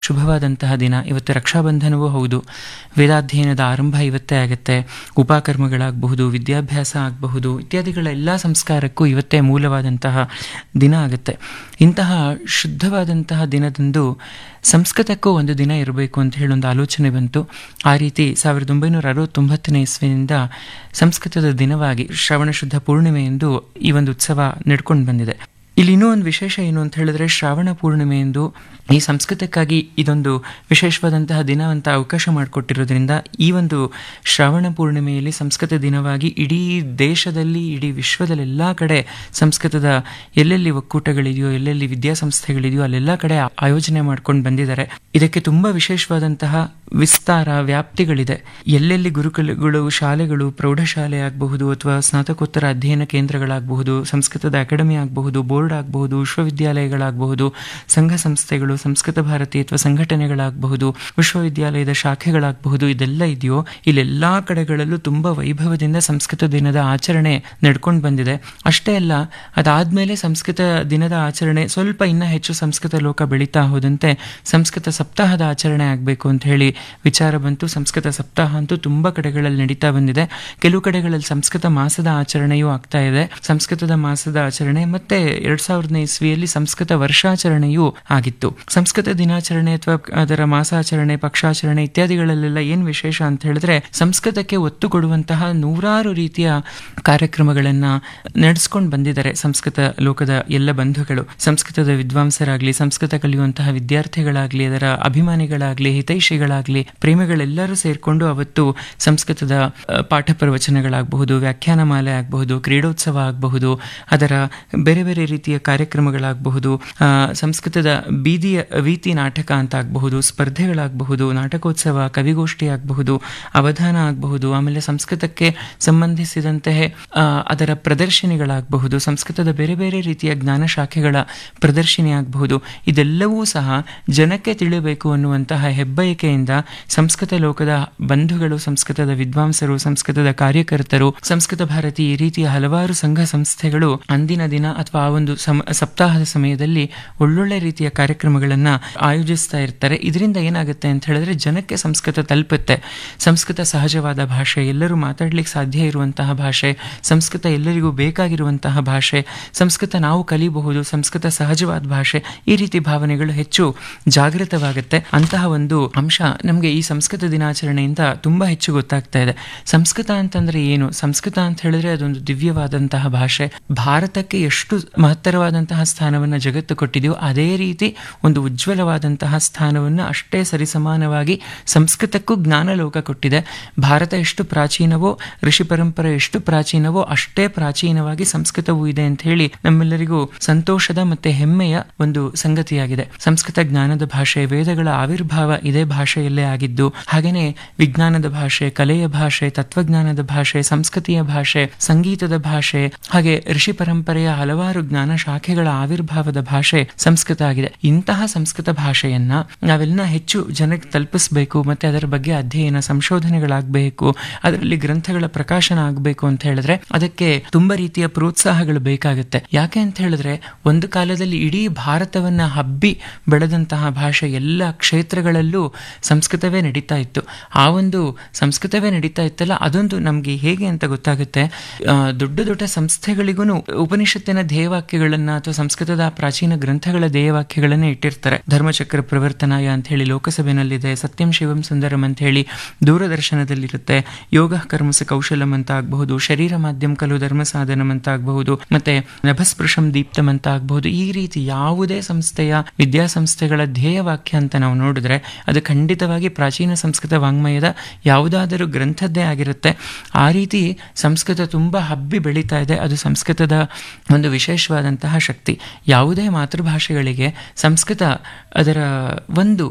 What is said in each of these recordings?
ಶುಭವಾದಂತಹ ದಿನ ಇವತ್ತು ರಕ್ಷಾಬಂಧನವೂ ಹೌದು ವೇದಾಧ್ಯಯನದ ಆರಂಭ ಇವತ್ತೇ ಆಗುತ್ತೆ ಉಪಕರ್ಮಗಳಾಗಬಹುದು ವಿದ್ಯಾಭ್ಯಾಸ ಆಗಬಹುದು ಇತ್ಯಾದಿಗಳ ಎಲ್ಲ ಸಂಸ್ಕಾರಕ್ಕೂ ಇವತ್ತೇ ಮೂಲವಾದಂತಹ ದಿನ ಆಗುತ್ತೆ ಇಂತಹ ಶುದ್ಧವಾದಂತಹ ದಿನದಂದು ಸಂಸ್ಕೃತಕ್ಕೂ ಒಂದು ದಿನ ಇರಬೇಕು ಅಂತ ಹೇಳಿ ಒಂದು ಆಲೋಚನೆ ಬಂತು ಆ ರೀತಿ ಸಾವಿರದ ಒಂಬೈನೂರ ಅರವತ್ತೊಂಬತ್ತನೇ ಇಸ್ವಿನಿಂದ ಸಂಸ್ಕೃತದ ದಿನವಾಗಿ ಶ್ರವಣ ಶುದ್ಧ ಪೂರ್ಣಿಮೆ ಎಂದು ಈ ಒಂದು ಉತ್ಸವ ನಡ್ಕೊಂಡು ಬಂದಿದೆ ಇಲ್ಲಿ ಇನ್ನೂ ಒಂದು ವಿಶೇಷ ಏನು ಅಂತ ಹೇಳಿದ್ರೆ ಶ್ರಾವಣ ಪೂರ್ಣಿಮೆ ಎಂದು ಈ ಸಂಸ್ಕೃತಕ್ಕಾಗಿ ಇದೊಂದು ವಿಶೇಷವಾದಂತಹ ದಿನ ಅಂತ ಅವಕಾಶ ಮಾಡಿಕೊಟ್ಟಿರೋದ್ರಿಂದ ಈ ಒಂದು ಶ್ರಾವಣ ಪೂರ್ಣಿಮೆಯಲ್ಲಿ ಸಂಸ್ಕೃತ ದಿನವಾಗಿ ಇಡೀ ದೇಶದಲ್ಲಿ ಇಡೀ ವಿಶ್ವದಲ್ಲೆಲ್ಲ ಕಡೆ ಸಂಸ್ಕೃತದ ಎಲ್ಲೆಲ್ಲಿ ಒಕ್ಕೂಟಗಳಿದೆಯೋ ಎಲ್ಲೆಲ್ಲಿ ವಿದ್ಯಾಸಂಸ್ಥೆಗಳಿದೆಯೋ ಅಲ್ಲೆಲ್ಲ ಕಡೆ ಆಯೋಜನೆ ಮಾಡ್ಕೊಂಡು ಬಂದಿದ್ದಾರೆ ಇದಕ್ಕೆ ತುಂಬಾ ವಿಶೇಷವಾದಂತಹ ವಿಸ್ತಾರ ವ್ಯಾಪ್ತಿಗಳಿದೆ ಎಲ್ಲೆಲ್ಲಿ ಗುರುಕುಲಗಳು ಶಾಲೆಗಳು ಪ್ರೌಢಶಾಲೆ ಆಗಬಹುದು ಅಥವಾ ಸ್ನಾತಕೋತ್ತರ ಅಧ್ಯಯನ ಕೇಂದ್ರಗಳಾಗಬಹುದು ಸಂಸ್ಕೃತದ ಅಕಾಡೆಮಿ ಆಗಬಹುದು ಬೋರ್ಡ್ ಆಗಬಹುದು ವಿಶ್ವವಿದ್ಯಾಲಯಗಳಾಗಬಹುದು ಸಂಘ ಸಂಸ್ಥೆಗಳು ಸಂಸ್ಕೃತ ಭಾರತಿ ಅಥವಾ ಸಂಘಟನೆಗಳಾಗಬಹುದು ವಿಶ್ವವಿದ್ಯಾಲಯದ ಶಾಖೆಗಳಾಗಬಹುದು ಇದೆಲ್ಲ ಇದೆಯೋ ಇಲ್ಲೆಲ್ಲಾ ಕಡೆಗಳಲ್ಲೂ ತುಂಬಾ ವೈಭವದಿಂದ ಸಂಸ್ಕೃತ ದಿನದ ಆಚರಣೆ ನಡ್ಕೊಂಡು ಬಂದಿದೆ ಅಷ್ಟೇ ಅಲ್ಲ ಅದಾದ್ಮೇಲೆ ಸಂಸ್ಕೃತ ದಿನದ ಆಚರಣೆ ಸ್ವಲ್ಪ ಇನ್ನ ಹೆಚ್ಚು ಸಂಸ್ಕೃತ ಲೋಕ ಬೆಳೀತಾ ಹೋದಂತೆ ಸಂಸ್ಕೃತ ಸಪ್ತಾಹದ ಆಚರಣೆ ಆಗಬೇಕು ಅಂತ ಹೇಳಿ ವಿಚಾರ ಬಂತು ಸಂಸ್ಕೃತ ಸಪ್ತಾಹ ಅಂತೂ ತುಂಬಾ ಕಡೆಗಳಲ್ಲಿ ನಡೀತಾ ಬಂದಿದೆ ಕೆಲವು ಕಡೆಗಳಲ್ಲಿ ಸಂಸ್ಕೃತ ಮಾಸದ ಆಚರಣೆಯೂ ಆಗ್ತಾ ಇದೆ ಸಂಸ್ಕೃತದ ಮಾಸದ ಆಚರಣೆ ಮತ್ತೆ ಎರಡ್ ಸಾವಿರದನೇ ಇಸ್ವಿಯಲ್ಲಿ ಸಂಸ್ಕೃತ ವರ್ಷಾಚರಣೆಯೂ ಆಗಿತ್ತು ಸಂಸ್ಕೃತ ದಿನಾಚರಣೆ ಅಥವಾ ಅದರ ಮಾಸಾಚರಣೆ ಪಕ್ಷಾಚರಣೆ ಇತ್ಯಾದಿಗಳಲ್ಲೆಲ್ಲ ಏನ್ ವಿಶೇಷ ಅಂತ ಹೇಳಿದ್ರೆ ಸಂಸ್ಕೃತಕ್ಕೆ ಒತ್ತು ಕೊಡುವಂತಹ ನೂರಾರು ರೀತಿಯ ಕಾರ್ಯಕ್ರಮಗಳನ್ನ ನಡೆಸ್ಕೊಂಡು ಬಂದಿದ್ದಾರೆ ಸಂಸ್ಕೃತ ಲೋಕದ ಎಲ್ಲ ಬಂಧುಗಳು ಸಂಸ್ಕೃತದ ವಿದ್ವಾಂಸರಾಗ್ಲಿ ಸಂಸ್ಕೃತ ಕಲಿಯುವಂತಹ ವಿದ್ಯಾರ್ಥಿಗಳಾಗ್ಲಿ ಅದರ ಅಭಿಮಾನಿಗಳಾಗ್ಲಿ ಹಿತೈಷಿಗಳಾಗ್ಲಿ ಪ್ರೇಮಿಗಳೆಲ್ಲರೂ ಸೇರ್ಕೊಂಡು ಅವತ್ತು ಸಂಸ್ಕೃತದ ಪಾಠ ಪ್ರವಚನಗಳಾಗಬಹುದು ವ್ಯಾಖ್ಯಾನ ಮಾಲೆ ಆಗಬಹುದು ಕ್ರೀಡೋತ್ಸವ ಆಗಬಹುದು ಅದರ ಬೇರೆ ಬೇರೆ ರೀತಿಯ ಕಾರ್ಯಕ್ರಮಗಳಾಗಬಹುದು ಸಂಸ್ಕೃತದ ಬೀದಿಯ ವೀತಿ ನಾಟಕ ಅಂತ ಆಗಬಹುದು ಸ್ಪರ್ಧೆಗಳಾಗಬಹುದು ನಾಟಕೋತ್ಸವ ಕವಿಗೋಷ್ಠಿ ಆಗಬಹುದು ಅವಧಾನ ಆಗಬಹುದು ಆಮೇಲೆ ಸಂಸ್ಕೃತಕ್ಕೆ ಸಂಬಂಧಿಸಿದಂತೆ ಅದರ ಪ್ರದರ್ಶನಿಗಳಾಗಬಹುದು ಸಂಸ್ಕೃತದ ಬೇರೆ ಬೇರೆ ರೀತಿಯ ಜ್ಞಾನ ಶಾಖೆಗಳ ಪ್ರದರ್ಶನಿ ಆಗಬಹುದು ಇದೆಲ್ಲವೂ ಸಹ ಜನಕ್ಕೆ ತಿಳಿಯಬೇಕು ಅನ್ನುವಂತಹ ಹೆಬ್ಬಯಕೆಯಿಂದ ಸಂಸ್ಕೃತ ಲೋಕದ ಬಂಧುಗಳು ಸಂಸ್ಕೃತದ ವಿದ್ವಾಂಸರು ಸಂಸ್ಕೃತದ ಕಾರ್ಯಕರ್ತರು ಸಂಸ್ಕೃತ ಭಾರತಿ ಈ ರೀತಿಯ ಹಲವಾರು ಸಂಘ ಸಂಸ್ಥೆಗಳು ಅಂದಿನ ದಿನ ಅಥವಾ ಆ ಒಂದು ಸಪ್ತಾಹದ ಸಮಯದಲ್ಲಿ ಒಳ್ಳೊಳ್ಳೆ ರೀತಿಯ ಕಾರ್ಯಕ್ರಮಗಳನ್ನ ಆಯೋಜಿಸ್ತಾ ಇರ್ತಾರೆ ಇದರಿಂದ ಏನಾಗುತ್ತೆ ಅಂತ ಹೇಳಿದ್ರೆ ಜನಕ್ಕೆ ಸಂಸ್ಕೃತ ತಲುಪುತ್ತೆ ಸಂಸ್ಕೃತ ಸಹಜವಾದ ಭಾಷೆ ಎಲ್ಲರೂ ಮಾತಾಡ್ಲಿಕ್ಕೆ ಸಾಧ್ಯ ಇರುವಂತಹ ಭಾಷೆ ಸಂಸ್ಕೃತ ಎಲ್ಲರಿಗೂ ಬೇಕಾಗಿರುವಂತಹ ಭಾಷೆ ಸಂಸ್ಕೃತ ನಾವು ಕಲಿಬಹುದು ಸಂಸ್ಕೃತ ಸಹಜವಾದ ಭಾಷೆ ಈ ರೀತಿ ಭಾವನೆಗಳು ಹೆಚ್ಚು ಜಾಗೃತವಾಗುತ್ತೆ ಅಂತಹ ಒಂದು ಅಂಶ ನಮಗೆ ಈ ಸಂಸ್ಕೃತ ದಿನಾಚರಣೆಯಿಂದ ತುಂಬಾ ಹೆಚ್ಚು ಗೊತ್ತಾಗ್ತಾ ಇದೆ ಸಂಸ್ಕೃತ ಅಂತಂದ್ರೆ ಏನು ಸಂಸ್ಕೃತ ಅಂತ ಹೇಳಿದ್ರೆ ಅದೊಂದು ದಿವ್ಯವಾದಂತಹ ಭಾಷೆ ಭಾರತಕ್ಕೆ ಎಷ್ಟು ಮಹತ್ತರವಾದಂತಹ ಸ್ಥಾನವನ್ನ ಜಗತ್ತು ಕೊಟ್ಟಿದೆಯೋ ಅದೇ ರೀತಿ ಒಂದು ಉಜ್ವಲವಾದಂತಹ ಸ್ಥಾನವನ್ನು ಅಷ್ಟೇ ಸರಿಸಮಾನವಾಗಿ ಸಂಸ್ಕೃತಕ್ಕೂ ಜ್ಞಾನಲೋಕ ಕೊಟ್ಟಿದೆ ಭಾರತ ಎಷ್ಟು ಪ್ರಾಚೀನವೋ ಋಷಿ ಪರಂಪರೆ ಎಷ್ಟು ಪ್ರಾಚೀನವೋ ಅಷ್ಟೇ ಪ್ರಾಚೀನವಾಗಿ ಸಂಸ್ಕೃತವೂ ಇದೆ ಅಂತ ಹೇಳಿ ನಮ್ಮೆಲ್ಲರಿಗೂ ಸಂತೋಷದ ಮತ್ತೆ ಹೆಮ್ಮೆಯ ಒಂದು ಸಂಗತಿಯಾಗಿದೆ ಸಂಸ್ಕೃತ ಜ್ಞಾನದ ಭಾಷೆ ವೇದಗಳ ಆವಿರ್ಭಾವ ಇದೇ ಭಾಷೆಯಲ್ಲೇ ಆಗಿದ್ದು ಹಾಗೇನೆ ವಿಜ್ಞಾನದ ಭಾಷೆ ಕಲೆಯ ಭಾಷೆ ತತ್ವಜ್ಞಾನದ ಭಾಷೆ ಸಂಸ್ಕೃತಿಯ ಭಾಷೆ ಸಂಗೀತದ ಭಾಷೆ ಹಾಗೆ ಋಷಿ ಪರಂಪರೆಯ ಹಲವಾರು ಜ್ಞಾನ ಶಾಖೆಗಳ ಆವಿರ್ಭಾವದ ಭಾಷೆ ಸಂಸ್ಕೃತ ಆಗಿದೆ ಇಂತಹ ಸಂಸ್ಕೃತ ಭಾಷೆಯನ್ನ ನಾವೆಲ್ಲ ಹೆಚ್ಚು ಜನಕ್ಕೆ ತಲುಪಿಸಬೇಕು ಮತ್ತೆ ಅದರ ಬಗ್ಗೆ ಅಧ್ಯಯನ ಸಂಶೋಧನೆಗಳಾಗಬೇಕು ಅದರಲ್ಲಿ ಗ್ರಂಥಗಳ ಪ್ರಕಾಶನ ಆಗಬೇಕು ಅಂತ ಹೇಳಿದ್ರೆ ಅದಕ್ಕೆ ತುಂಬಾ ರೀತಿಯ ಪ್ರೋತ್ಸಾಹಗಳು ಬೇಕಾಗುತ್ತೆ ಯಾಕೆ ಅಂತ ಹೇಳಿದ್ರೆ ಒಂದು ಕಾಲದಲ್ಲಿ ಇಡೀ ಭಾರತವನ್ನ ಹಬ್ಬಿ ಬೆಳೆದಂತಹ ಭಾಷೆ ಎಲ್ಲ ಕ್ಷೇತ್ರಗಳಲ್ಲೂ ಸಂಸ್ಕೃತವೇ ನಡೀತಾ ಇತ್ತು ಆ ಒಂದು ಸಂಸ್ಕೃತವೇ ನಡೀತಾ ಇತ್ತಲ್ಲ ಅದೊಂದು ನಮ್ಗೆ ಹೇಗೆ ಅಂತ ಗೊತ್ತಾಗುತ್ತೆ ದೊಡ್ಡ ದೊಡ್ಡ ಸಂಸ್ಥೆಗಳಿಗೂ ಉಪನಿಷತ್ತಿನ ಧ್ಯೇಯವಾಕ್ಯಗಳನ್ನ ಅಥವಾ ಸಂಸ್ಕೃತದ ಪ್ರಾಚೀನ ಗ್ರಂಥಗಳ ಧ್ಯೇಯವಾಕ್ಯಗಳನ್ನ ಇಟ್ಟಿರ್ತಾರೆ ಧರ್ಮಚಕ್ರ ಪ್ರವರ್ತನಾಯ ಅಂತ ಹೇಳಿ ಲೋಕಸಭೆನಲ್ಲಿದೆ ಸತ್ಯಂ ಶಿವಂ ಸುಂದರಂ ಅಂತ ಹೇಳಿ ದೂರದರ್ಶನದಲ್ಲಿರುತ್ತೆ ಯೋಗ ಕರ್ಮಸ ಕೌಶಲಂ ಅಂತ ಆಗಬಹುದು ಶರೀರ ಮಾಧ್ಯಮ ಕಲು ಧರ್ಮ ಸಾಧನಂ ಅಂತ ಆಗಬಹುದು ಮತ್ತೆ ನಭಸ್ಪೃಶಂ ದೀಪ್ತಂ ಅಂತ ಆಗಬಹುದು ಈ ರೀತಿ ಯಾವುದೇ ಸಂಸ್ಥೆಯ ವಿದ್ಯಾಸಂಸ್ಥೆಗಳ ಧ್ಯೇಯವಾಕ್ಯ ಅಂತ ನಾವು ನೋಡಿದ್ರೆ ಅದು ಖಂಡಿತವಾಗಿ ಪ್ರಾಚೀನ ಸಂಸ್ಕೃತ ವಾಂಗ್ಮಯದ ಯಾವುದಾದರೂ ಗ್ರಂಥದ್ದೇ ಆಗಿರುತ್ತೆ ಆ ರೀತಿ ಸಂಸ್ಕೃತ ತುಂಬಾ ಹಬ್ಬಿ ಬೆಳೀತಾ ಇದೆ ಅದು ಸಂಸ್ಕೃತದ ಒಂದು ವಿಶೇಷವಾದಂತಹ ಶಕ್ತಿ ಯಾವುದೇ ಮಾತೃಭಾಷೆಗಳಿಗೆ ಸಂಸ್ಕೃತ ಅದರ ಒಂದು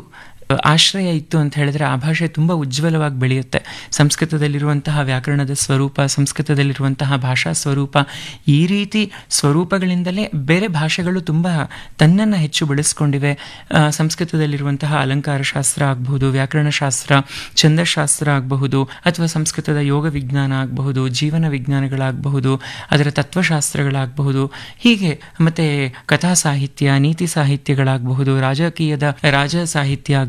ಆಶ್ರಯ ಇತ್ತು ಅಂತ ಹೇಳಿದ್ರೆ ಆ ಭಾಷೆ ತುಂಬ ಉಜ್ವಲವಾಗಿ ಬೆಳೆಯುತ್ತೆ ಸಂಸ್ಕೃತದಲ್ಲಿರುವಂತಹ ವ್ಯಾಕರಣದ ಸ್ವರೂಪ ಸಂಸ್ಕೃತದಲ್ಲಿರುವಂತಹ ಭಾಷಾ ಸ್ವರೂಪ ಈ ರೀತಿ ಸ್ವರೂಪಗಳಿಂದಲೇ ಬೇರೆ ಭಾಷೆಗಳು ತುಂಬ ತನ್ನನ್ನು ಹೆಚ್ಚು ಬೆಳೆಸ್ಕೊಂಡಿವೆ ಆ, ಸಂಸ್ಕೃತದಲ್ಲಿರುವಂತಹ ಅಲಂಕಾರ ಶಾಸ್ತ್ರ ಆಗಬಹುದು ವ್ಯಾಕರಣಶಾಸ್ತ್ರ ಛಂದಶಾಸ್ತ್ರ ಆಗಬಹುದು ಅಥವಾ ಸಂಸ್ಕೃತದ ಯೋಗ ವಿಜ್ಞಾನ ಆಗಬಹುದು ಜೀವನ ವಿಜ್ಞಾನಗಳಾಗಬಹುದು ಅದರ ತತ್ವಶಾಸ್ತ್ರಗಳಾಗಬಹುದು ಹೀಗೆ ಮತ್ತೆ ಕಥಾ ಸಾಹಿತ್ಯ ನೀತಿ ಸಾಹಿತ್ಯಗಳಾಗಬಹುದು ರಾಜಕೀಯದ ರಾಜ ಸಾಹಿತ್ಯ